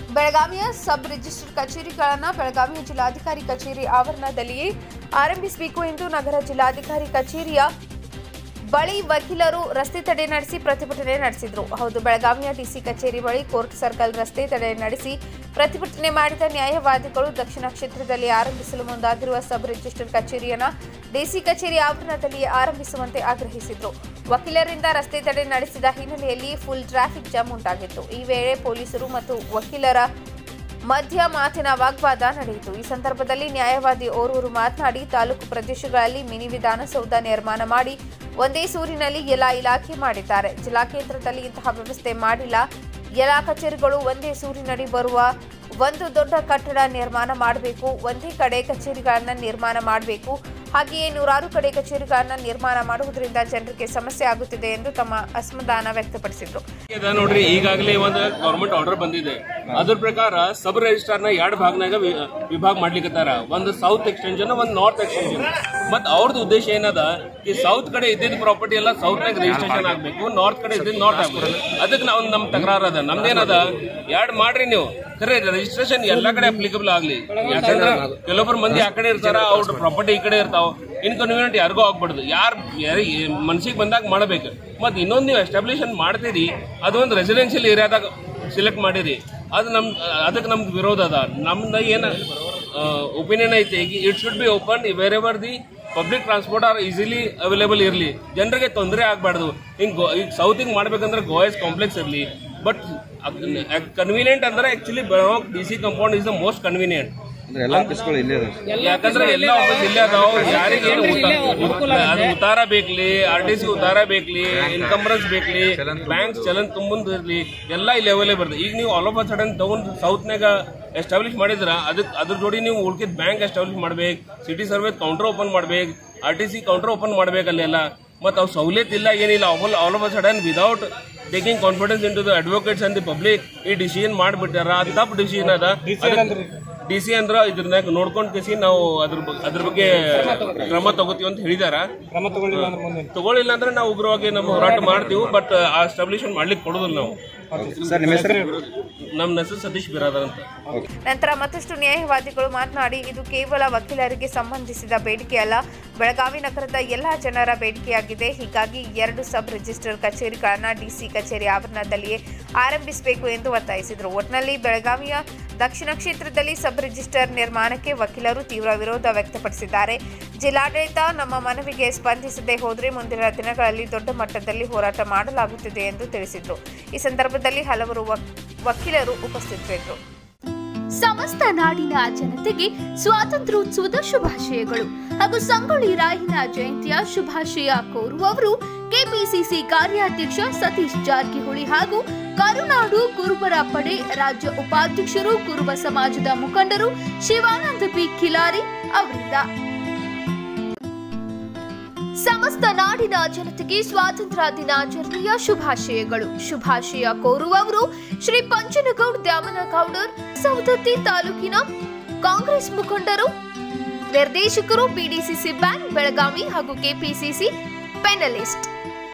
ಬೆಳಗಾವಿಯ sub register ಕಚೇರಿಗಳನ್ನು ಬೆಳಗಾವಿಯ ಜಿಲ್ಲಾಧಿಕಾರಿ ಕಚೇರಿ ಆವರಣದಲ್ಲಿಯೇ ಆರಂಭಿಸಬೇಕು ಎಂದು ನಗರ ಜಿಲ್ಲಾಧಿಕಾರಿ ಕಚೇರಿಯ ಬಳಿ ವಕೀಲರು ರಸ್ತೆ ತಡೆ ನಡೆಸಿ ಪ್ರತಿಭಟನೆ ನಡೆಸಿದ್ರು ಹೌದು ಬೆಳಗಾವಿಯ ಡಿಸಿ ಕಚೇರಿ ಬಳಿ ಕೋರ್ಟ್ ಸರ್ಕಲ್ ರಸ್ತೆ ತಡೆ ನಡೆಸಿ ಪ್ರತಿಭಟನೆ ಮಾಡಿದ ನ್ಯಾಯವಾದಿಗಳು ದಕ್ಷಿಣ ಕ್ಷೇತ್ರದಲ್ಲಿ ಆರಂಭಿಸಲು ಮುಂದಾಗಿರುವ ಸಬ್ ರಿಜಿಸ್ಟರ್ ಕಚೇರಿಯನ್ನ ಡಿಸಿ ಕಚೇರಿ ಆವರಣದಲ್ಲಿ ಆರಂಭಿಸುವಂತೆ ಆಗ್ರಹಿಸಿದ್ರು ವಕೀಲರಿಂದ ರಸ್ತೆ ತಡೆ ನಡೆಸಿದ ಹಿನ್ನೆಲೆಯಲ್ಲಿ ಫುಲ್ ಟ್ರಾಫಿಕ್ ಜಾಮ್ ಉಂಟಾಗಿತ್ತು ಈ ವೇಳೆ ಪೊಲೀಸರು ಮತ್ತು ವಕೀಲರ ಮಧ್ಯ ಮಾತಿನ ವಾಗ್ವಾದ ನಡೆಯಿತು ಈ ಸಂದರ್ಭದಲ್ಲಿ ನ್ಯಾಯವಾದಿ ಓರ್ವರು ಮಾತನಾಡಿ ತಾಲೂಕು ಪ್ರದೇಶಗಳಲ್ಲಿ ಮಿನಿ ವಿಧಾನಸೌಧ ನಿರ್ಮಾಣ ಮಾಡಿ ಒಂದೇ ಸೂರಿನಲ್ಲಿ ಎಲ್ಲ ಇಲಾಖೆ ಮಾಡಿದ್ದಾರೆ ಜಿಲ್ಲಾ ಕೇಂದ್ರದಲ್ಲಿ ಇಂತಹ ವ್ಯವಸ್ಥೆ ಮಾಡಿಲ್ಲ ಎಲ್ಲ ಕಚೇರಿಗಳು ಒಂದೇ ಸೂರಿನಡಿ ಬರುವ ಒಂದು ದೊಡ್ಡ ಕಟ್ಟಡ ನಿರ್ಮಾಣ ಮಾಡಬೇಕು ಒಂದೇ ಕಡೆ ಕಚೇರಿಗಳನ್ನು ನಿರ್ಮಾಣ ಮಾಡಬೇಕು ಹಾಗೆಯೇ ನೂರಾರು ಕಡೆ ಕಚೇರಿಗಳನ್ನು ನಿರ್ಮಾಣ ಮಾಡುವುದರಿಂದ ಜನರಿಗೆ ಸಮಸ್ಯೆ ಆಗುತ್ತಿದೆ ಎಂದು ತಮ್ಮ ಅಸಮಾಧಾನ ವ್ಯಕ್ತಪಡಿಸಿದರು ಇದೆ ನೋಡ್ರಿ ಈಗಾಗಲೇ ಒಂದು ಗೌರ್ಮೆಂಟ್ ಆರ್ಡರ್ ಬಂದಿದೆ ಅದ್ರ ಪ್ರಕಾರ ಸಬ್ ರಿಜಿಸ್ಟರ್ ನ ಎರಡು ಭಾಗನಾಗ ವಿ- ವಿಭಾಗ ಮಾಡ್ಲಿಕ್ಕತ್ತಾರ ಒಂದು ಸೌತ್ ಎಕ್ಸ್ಟೆನ್ಷನ್ ಒಂದು ನಾರ್ತ್ ಎಕ್ಸ್ಟೆನ್ಷನ್ ಮತ್ ಅವ್ರದ್ದು ಉದ್ದೇಶ ಏನದ ಈ ಸೌತ್ ಕಡೆ ಇದ್ದಿದ್ದ ಪ್ರಾಪರ್ಟಿ ಎಲ್ಲ ಸೌತ್ ನಾಗ ರಿಜಿಸ್ಟ್ರೇಷನ್ ಆಗ್ಬೇಕು ನಾರ್ತ್ ಕಡೆ ಇದ್ದಿದ್ದು ನಾರ್ತ್ ಆಗ್ಬೇಕು ಅದಕ್ಕೆ ನಾವು ನಮ್ ತಕರಾರ ಅದ ನಮ್ದೇನದ ಎರಡು ಮಾಡ್ರಿ ನೀವು ಖರೆ ರಿಜಿಸ್ಟ್ರೇಷನ್ ಎಲ್ಲಾ ಕಡೆ ಅಪ್ಲಿಕಬಲ್ ಆಗ್ಲಿ ಯಾಕಂದ್ರೆ ಕೆಲವೊಬ್ರು ಮಂದಿ ಆ ಕಡೆ ಇರ್ತಾರ ಅವ್ರ ಪ್ರಾಪರ್ಟಿ ಈ ಕಡೆ ಇರ್ತಾವ ಇನ್ಕನ್ವೀನಿಯಂಟ್ ಯಾರಿಗೂ ಆಗ್ಬಾರ್ದು ಯಾರು ಮನ್ಸಿಗೆ ಬಂದಾಗ ಮಾಡಬೇಕು ಮತ್ ಇನ್ನೊಂದು ನೀವು ಎಸ್ಟಾಬ್ಲಿಷನ್ ಮಾಡ್ತೀರಿ ಅದೊಂದು ರೆಸಿಡೆನ್ಷಿಯಲ್ ಏರಿಯಾದಾಗ ಸೆಲೆಕ್ಟ್ ಮಾಡಿರಿ ಅದು ನಮ್ ಅದಕ್ಕೆ ನಮ್ದು ವಿರೋಧ ಅದ ನಮ್ದು ಏನು ಒಪಿನಿಯನ್ ಐತಿ it should be open wherever the public transport are easily available ಇರಲಿ ಜನರಿಗೆ ತೊಂದರೆ ಆಗಬಾರ್ದು ಹಿಂಗೆ ಈಗ ಸೌತಿಂಗ್ ಮಾಡ್ಬೇಕಂದ್ರೆ ಗೋಯಸ್ ಕಾಂಪ್ಲೆಕ್ಸ್ ಇರಲಿ ಬಟ್ ಕನ್ವೀನಿಯಂಟ್ ಅಂದ್ರೆ actually Belgaum D C compound is the most convenient ಅಂದ್ರೆ ಎಲ್ಲ ಆಫೀಸ್ಗಳು ಇಲ್ಲೇ ಇದಾವೆ ಯಾಕಂದ್ರೆ ಎಲ್ಲ ಆಫೀಸ್ ಇಲ್ಲೇ ಅದಾವ ಯಾರಿಗೆ ಏನು ಉತ್ತ- ಅದು ಉತ್ತಾರ ಬೇಕ್ಲಿ ಆರ್ ಟಿ ಸಿ ಉತ್ತಾರ ಬೇಕ್ಲಿ ಇನ್ಕಂಬರೆನ್ಸ್ ಬೇಕ್ಲಿ ಬ್ಯಾಂಕ್ ಚಲನ್ ತುಂಬಂದು ಇರ್ಲಿ ಎಲ್ಲ ಇಲ್ಲಿ ಅವೈಲೇಬಲ್ ಇರ್ತದೆ ಈಗ ನೀವು ಆಲ್ ಆಫ್ ಅ ಸಡನ್ ತಗೊಂಡು ಸೌತ್ನಾಗ ಎಸ್ಟಾಬ್ಲಿಷ್ ಮಾಡಿದ್ರ ಅದಕ್ಕೆ ಅದ್ರ ಜೋಡಿ ನೀವು ಉಳ್ಕಿದ ಬ್ಯಾಂಕ್ ಎಸ್ಟಾಬ್ಲಿಷ್ ಮಾಡ್ಬೇಕು ಸಿಟಿ ಸರ್ವೆ ಕೌಂಟರ್ ಓಪನ್ ಮಾಡ್ಬೇಕು R T C counter open ಮಾಡ್ಬೇಕು ಅಲ್ಲೆಲ್ಲ ಮತ್ತು ಅವು ಸವಲತ್ತು ಇಲ್ಲ ಏನಿಲ್ಲ all all of a sudden without taking confidence into the advocates and the public ಈ ಡಿಸಿಷನ್ ಮಾಡಿಬಿಟ್ಟಾರ ಅದು ತಪ್ಪು ಡಿಸಿಷನ್ ಅದ ಡಿ ಸಿ ಅಂದ್ರ ಇದ್ರನ್ಯಾಗ ನೋಡ್ಕೊಂಡ್ ಕೇಸಿ ನಾವು ಅದ್ರ ಬಗ್- ಅದ್ರ ಬಗ್ಗೆ ಕ್ರಮ ತಗೋತೀವಿ ಅಂತ ಹೇಳಿದಾರ ತಗೊಳ್ಳಿಲ್ಲ ಅಂದ್ರೆ ನಾವು ಉಗ್ರವಾಗಿ ನಮ್ಮ ಹೋರಾಟ ಮಾಡ್ತೀವಿ ಬಟ್ ಆ ಎಸ್ಟಾಬ್ಲಿಷ್ಮೆಂಟ್ ಮಾಡ್ಲಿಕ್ಕೆ ಕೊಡೋದಿಲ್ಲ ನಾವು ಸರ್ ನಿಮ್ಮ ಹೆಸರು ನಮ್ಮ ಹೆಸರು ಸತೀಶ್ ಬಿರಾದರ್ ಅಂತ ನಂತರ ಮತ್ತಷ್ಟು ನ್ಯಾಯವಾದಿಗಳು ಮಾತನಾಡಿ ಇದು ಕೇವಲ ವಕೀಲರಿಗೆ ಸಂಬಂಧಿಸಿದ ಬೇಡಿಕೆ ಅಲ್ಲ ಬೆಳಗಾವಿ ನಗರದ ಎಲ್ಲಾ ಜನರ ಬೇಡಿಕೆಯಾಗಿದೆ ಹೀಗಾಗಿ ಎರಡು ಸಬ್ ರಿಜಿಸ್ಟರ್ ಕಚೇರಿಗಳನ್ನು ಡಿಸಿ ಕಚೇರಿ ಆವರಣದಲ್ಲಿಯೇ ಆರಂಭಿಸಬೇಕು ಎಂದು ಒತ್ತಾಯಿಸಿದರು ಒಟ್ನಲ್ಲಿ ಬೆಳಗಾವಿಯ ದಕ್ಷಿಣ ಕ್ಷೇತ್ರದಲ್ಲಿ ಸಬ್ ರಿಜಿಸ್ಟರ್ ನಿರ್ಮಾಣಕ್ಕೆ ವಕೀಲರು ತೀವ್ರ ವಿರೋಧ ವ್ಯಕ್ತಪಡಿಸಿದ್ದಾರೆ ಜಿಲ್ಲಾಡಳಿತ ನಮ್ಮ ಮನವಿಗೆ ಸ್ಪಂದಿಸದೆ ಹೋದರೆ ಮುಂದಿನ ದಿನಗಳಲ್ಲಿ ದೊಡ್ಡ ಮಟ್ಟದಲ್ಲಿ ಹೋರಾಟ ಮಾಡಲಾಗುತ್ತಿದೆ ಎಂದು ತಿಳಿಸಿದರು ಈ ಸಂದರ್ಭದಲ್ಲಿ ಹಲವರು ವಕ್- ವಕೀಲರು ಉಪಸ್ಥಿತರಿದ್ದರು ಸಮಸ್ತ ನಾಡಿನ ಜನತೆಗೆ ಸ್ವಾತಂತ್ರ್ಯೋತ್ಸವದ ಶುಭಾಶಯಗಳು ಹಾಗೂ ಸಂಗೊಳ್ಳಿ ರಾಯನ ಜಯಂತಿಯ ಶುಭಾಶಯ ಕೋರುವವರು ಕೆಪಿಸಿಸಿ ಕಾರ್ಯಾಧ್ಯಕ್ಷ ಸತೀಶ್ ಜಾರಕಿಹೊಳಿ ಹಾಗೂ ಕರುನಾಡು ಕುರುಬರ ಪಡೆ ರಾಜ್ಯ ಉಪಾಧ್ಯಕ್ಷರು ಕುರುಬ ಸಮಾಜದ ಮುಖಂಡರು ಶಿವಾನಂದ ಪಿ ಖಿಲಾರಿ ಅವರಿಂದ ಸಮಸ್ತ ನಾಡಿನ ಜನತೆಗೆ ಸ್ವಾತಂತ್ರ್ಯ ದಿನಾಚರಣೆಯ ಶುಭಾಶಯಗಳು ಶುಭಾಶಯ ಕೋರುವವರು ಶ್ರೀ ಪಂಚನಗೌಡ್ ದ್ಯಾಮನಗೌಡರ್ ಸವದತ್ತಿ ತಾಲೂಕಿನ ಕಾಂಗ್ರೆಸ್ ಮುಖಂಡರು ನಿರ್ದೇಶಕರು ಬಿಡಿಸಿಸಿ ಬ್ಯಾಂಕ್ ಬೆಳಗಾವಿ ಹಾಗೂ ಕೆಪಿಸಿಸಿ ಪೆನಲಿಸ್ಟ್